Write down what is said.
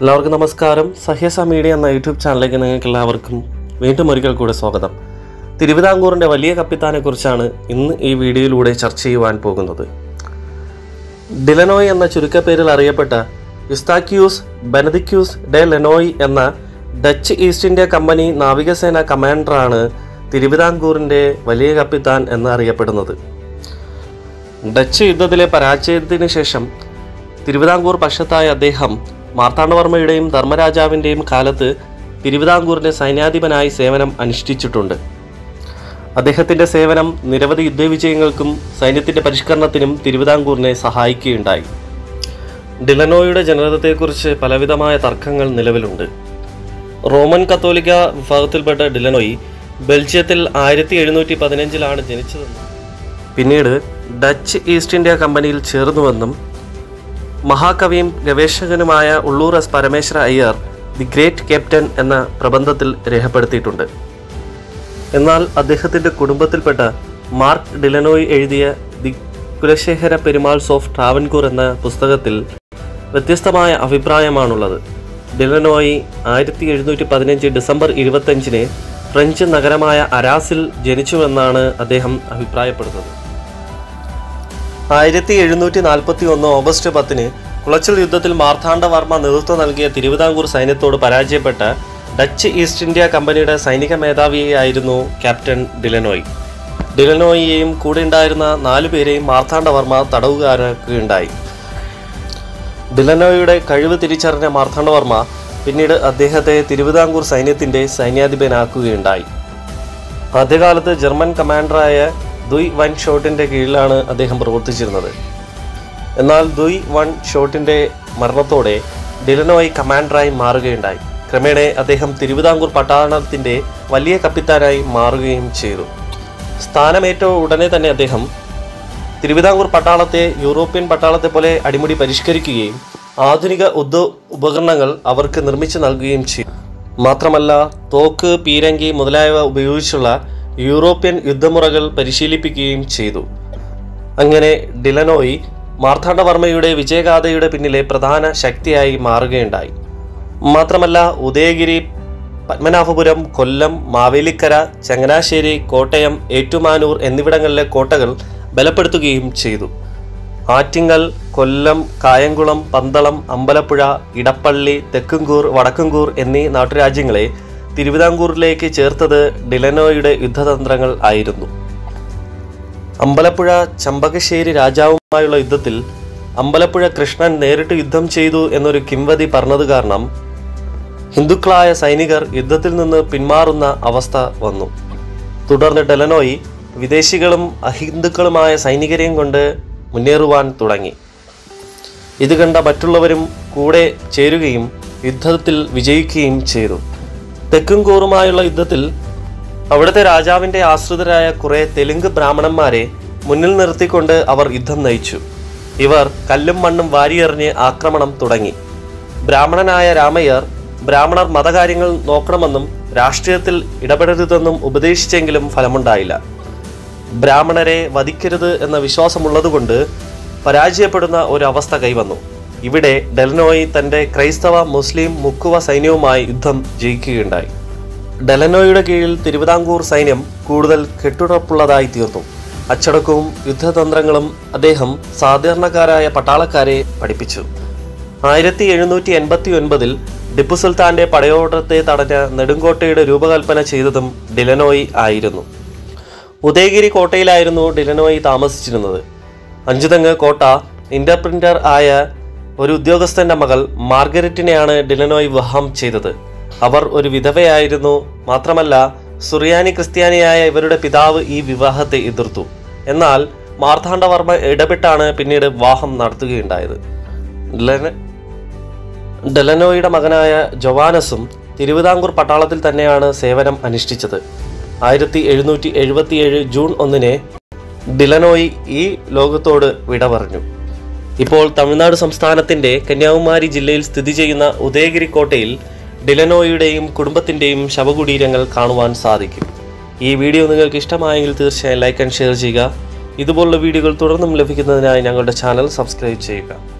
എല്ലാവർക്കും നമസ്കാരം സഹ്യസ മീഡിയ എന്ന യൂട്യൂബ് ചാനലിലേക്ക് നിങ്ങൾക്ക് എല്ലാവർക്കും വീണ്ടും ഒരിക്കൽ കൂടെ സ്വാഗതം തിരുവിതാംകൂറിൻ്റെ വലിയ കപ്പിത്താനെക്കുറിച്ചാണ് ഇന്ന് ഈ വീഡിയോയിലൂടെ ചർച്ച ചെയ്യുവാൻ പോകുന്നത് ഡിലനോയ് എന്ന ചുരുക്കപ്പേരിൽ അറിയപ്പെട്ട യുസ്താക്യൂസ് ബെനദിക്യൂസ് ഡെ ലെനോയ് എന്ന ഡച്ച് ഈസ്റ്റ് ഇന്ത്യ കമ്പനി നാവികസേന കമാൻഡറാണ് തിരുവിതാംകൂറിൻ്റെ വലിയ കപ്പിത്താൻ എന്ന് അറിയപ്പെടുന്നത് ഡച്ച് യുദ്ധത്തിലെ പരാജയത്തിന് ശേഷം തിരുവിതാംകൂർ പക്ഷത്തായ അദ്ദേഹം മാർത്താണ്ഡവർമ്മയുടെയും ധർമ്മരാജാവിൻ്റെയും കാലത്ത് തിരുവിതാംകൂറിൻ്റെ സൈന്യാധിപനായി സേവനം അനുഷ്ഠിച്ചിട്ടുണ്ട് അദ്ദേഹത്തിൻ്റെ സേവനം നിരവധി യുദ്ധവിജയങ്ങൾക്കും സൈന്യത്തിൻ്റെ പരിഷ്കരണത്തിനും തിരുവിതാംകൂറിനെ സഹായിക്കുകയുണ്ടായി ഡിലനോയുടെ ജനനത്തെക്കുറിച്ച് പലവിധമായ തർക്കങ്ങൾ നിലവിലുണ്ട് റോമൻ കത്തോലിക്ക വിഭാഗത്തിൽപ്പെട്ട ഡിലനോയി ബെൽജിയത്തിൽ ആയിരത്തി എഴുന്നൂറ്റി പതിനഞ്ചിലാണ് ജനിച്ചതെന്നും പിന്നീട് ഡച്ച് ഈസ്റ്റ് ഇന്ത്യ കമ്പനിയിൽ ചേർന്നുവെന്നും മഹാകവിയും ഗവേഷകനുമായ Ulloor S Parameswara Iyer the great captain എന്ന പ്രബന്ധത്തിൽ രേഖപ്പെടുത്തിയിട്ടുണ്ട് എന്നാൽ അദ്ദേഹത്തിൻ്റെ കുടുംബത്തിൽപ്പെട്ട മാർക്ക് ഡിലനോയ് എഴുതിയ ദി കുലശേഖര പെരുമാൾസ് ഓഫ് ട്രാവൻകൂർ എന്ന പുസ്തകത്തിൽ വ്യത്യസ്തമായ അഭിപ്രായമാണുള്ളത് ഡിലനോയി ആയിരത്തി എഴുന്നൂറ്റി പതിനഞ്ച് ഡിസംബർ ഇരുപത്തഞ്ചിന് ഫ്രഞ്ച് നഗരമായ അരാസിൽ ജനിച്ചുവെന്നാണ് അദ്ദേഹം അഭിപ്രായപ്പെടുന്നത് ആയിരത്തി എഴുന്നൂറ്റി നാൽപ്പത്തി ഒന്ന് ഓഗസ്റ്റ് പത്തിന് കുളച്ചൽ യുദ്ധത്തിൽ മാർത്താണ്ഡവർമ്മ നേതൃത്വം നൽകിയ തിരുവിതാംകൂർ സൈന്യത്തോട് പരാജയപ്പെട്ട ഡച്ച് ഈസ്റ്റ് ഇന്ത്യ കമ്പനിയുടെ സൈനിക മേധാവിയായിരുന്നു ക്യാപ്റ്റൻ ഡിലനോയ് ഡിലനോയിയെയും കൂടെ ഉണ്ടായിരുന്ന നാലു പേരെയും മാർത്താണ്ഡവർമ്മ തടവുകാരാക്കുകയുണ്ടായി ഡിലനോയുടെ കഴിവ് തിരിച്ചറിഞ്ഞ മാർത്താണ്ഡവർമ്മ പിന്നീട് അദ്ദേഹത്തെ തിരുവിതാംകൂർ സൈന്യത്തിൻ്റെ സൈന്യാധിപനാക്കുകയുണ്ടായി ആദ്യകാലത്ത് ജർമ്മൻ കമാൻഡറായ ദുയ് വൻ ഷോട്ടിൻ്റെ കീഴിലാണ് അദ്ദേഹം പ്രവർത്തിച്ചിരുന്നത് എന്നാൽ ദുയ് വൺ ഷോട്ടിൻ്റെ മരണത്തോടെ ഡിലനോയ് കമാൻഡറായി മാറുകയുണ്ടായി ക്രമേണ അദ്ദേഹം തിരുവിതാംകൂർ പട്ടാളത്തിൻ്റെ വലിയ കപ്പിത്താനായി മാറുകയും ചെയ്തു സ്ഥാനമേറ്റ ഉടനെ തന്നെ അദ്ദേഹം തിരുവിതാംകൂർ പട്ടാളത്തെ യൂറോപ്യൻ പട്ടാളത്തെ പോലെ അടിമുടി പരിഷ്കരിക്കുകയും ആധുനിക യുദ്ധ ഉപകരണങ്ങൾ അവർക്ക് നിർമ്മിച്ചു നൽകുകയും ചെയ്തു മാത്രമല്ല തോക്ക് പീരങ്കി മുതലായവ ഉപയോഗിച്ചുള്ള യൂറോപ്യൻ യുദ്ധമുറകൾ പരിശീലിപ്പിക്കുകയും ചെയ്തു അങ്ങനെ ഡിലനോയി മാർത്താണ്ഡവർമ്മയുടെ വിജയഗാഥയുടെ പിന്നിലെ പ്രധാന ശക്തിയായി മാറുകയുണ്ടായി മാത്രമല്ല ഉദയഗിരി പത്മനാഭപുരം കൊല്ലം മാവേലിക്കര ചങ്ങനാശ്ശേരി കോട്ടയം ഏറ്റുമാനൂർ എന്നിവിടങ്ങളിലെ കോട്ടകൾ ബലപ്പെടുത്തുകയും ചെയ്തു ആറ്റിങ്ങൽ കൊല്ലം കായംകുളം പന്തളം അമ്പലപ്പുഴ ഇടപ്പള്ളി തെക്കുംകൂർ വടക്കുംകൂർ എന്നീ നാട്ടുരാജ്യങ്ങളെ തിരുവിതാംകൂറിലേക്ക് ചേർത്തത് ഡിലനോയുടെ യുദ്ധതന്ത്രങ്ങൾ ആയിരുന്നു അമ്പലപ്പുഴ ചമ്പകശ്ശേരി രാജാവുമായുള്ള യുദ്ധത്തിൽ അമ്പലപ്പുഴ കൃഷ്ണൻ നേരിട്ട് യുദ്ധം ചെയ്തു എന്നൊരു കിംവതി പറഞ്ഞത് കാരണം ഹിന്ദുക്കളായ സൈനികർ യുദ്ധത്തിൽ നിന്ന് പിന്മാറുന്ന അവസ്ഥ വന്നു തുടർന്ന് ഡെലനോയി വിദേശികളും അഹിന്ദുക്കളുമായ സൈനികരെയും കൊണ്ട് മുന്നേറുവാൻ തുടങ്ങി ഇത് കണ്ട മറ്റുള്ളവരും കൂടെ ചേരുകയും യുദ്ധത്തിൽ വിജയിക്കുകയും ചെയ്തു തെക്കും കൂറുമായുള്ള യുദ്ധത്തിൽ അവിടുത്തെ രാജാവിൻ്റെ ആശ്രിതരായ കുറേ തെലുങ്ക് ബ്രാഹ്മണന്മാരെ മുന്നിൽ നിർത്തിക്കൊണ്ട് അവർ യുദ്ധം നയിച്ചു ഇവർ കല്ലും മണ്ണും വാരിയെറിഞ്ഞ് ആക്രമണം തുടങ്ങി ബ്രാഹ്മണനായ രാമയ്യർ ബ്രാഹ്മണർ മതകാര്യങ്ങൾ നോക്കണമെന്നും രാഷ്ട്രീയത്തിൽ ഇടപെടരുതെന്നും ഉപദേശിച്ചെങ്കിലും ഫലമുണ്ടായില്ല ബ്രാഹ്മണരെ വധിക്കരുത് എന്ന വിശ്വാസമുള്ളതുകൊണ്ട് പരാജയപ്പെടുന്ന ഒരു അവസ്ഥ കൈവന്നു ഇവിടെ ഡെലനോയി തൻ്റെ ക്രൈസ്തവ മുസ്ലിം മുക്കുവ സൈന്യവുമായി യുദ്ധം ജയിക്കുകയുണ്ടായി ഡെലനോയുടെ കീഴിൽ തിരുവിതാംകൂർ സൈന്യം കൂടുതൽ കെട്ടുറപ്പുള്ളതായി തീർന്നു അച്ചടക്കവും യുദ്ധതന്ത്രങ്ങളും അദ്ദേഹം സാധാരണക്കാരായ പട്ടാളക്കാരെ പഠിപ്പിച്ചു ആയിരത്തി എഴുന്നൂറ്റി എൺപത്തി ഒൻപതിൽ ടിപ്പു സുൽത്താന്റെ പടയോട്ടത്തെ തടഞ്ഞ നെടുങ്കോട്ടയുടെ രൂപകൽപ്പന ചെയ്തതും ഡിലനോയി ആയിരുന്നു ഉദയഗിരി കോട്ടയിലായിരുന്നു ഡിലനോയി താമസിച്ചിരുന്നത് അഞ്ചുതെങ്ങ് കോട്ട ഇന്റർപ്രിന്റർ ആയ ഒരു ഉദ്യോഗസ്ഥന്റെ മകൾ മാർഗരറ്റിനെയാണ് ഡിലനോയ് വിവാഹം ചെയ്തത് അവർ ഒരു വിധവയായിരുന്നു മാത്രമല്ല സുറിയാനി ക്രിസ്ത്യാനിയായ ഇവരുടെ പിതാവ് ഈ വിവാഹത്തെ എതിർത്തു എന്നാൽ മാർത്താണ്ഡവർമ്മ ഇടപെട്ടാണ് പിന്നീട് വിവാഹം നടത്തുകയുണ്ടായത് ഡിലന ഡെലനോയുടെ മകനായ ജൊവാനസും തിരുവിതാംകൂർ പട്ടാളത്തിൽ തന്നെയാണ് സേവനം അനുഷ്ഠിച്ചത് ആയിരത്തി എഴുന്നൂറ്റി എഴുപത്തിയേഴ് ജൂൺ ഒന്നിന് ഡിലനോയി ഈ ലോകത്തോട് വിട പറഞ്ഞു ഇപ്പോൾ തമിഴ്നാട് സംസ്ഥാനത്തിൻ്റെ കന്യാകുമാരി ജില്ലയിൽ സ്ഥിതി ചെയ്യുന്ന ഉദയഗിരി കോട്ടയിൽ ഡിലനോയുടെയും കുടുംബത്തിൻ്റെയും ശവകുടീരങ്ങൾ കാണുവാൻ സാധിക്കും ഈ വീഡിയോ നിങ്ങൾക്ക് ഇഷ്ടമായെങ്കിൽ തീർച്ചയായും ലൈക്ക് ആൻഡ് ഷെയർ ചെയ്യുക ഇതുപോലുള്ള വീഡിയോകൾ തുടർന്നും ലഭിക്കുന്നതിനായി ഞങ്ങളുടെ ചാനൽ സബ്സ്ക്രൈബ് ചെയ്യുക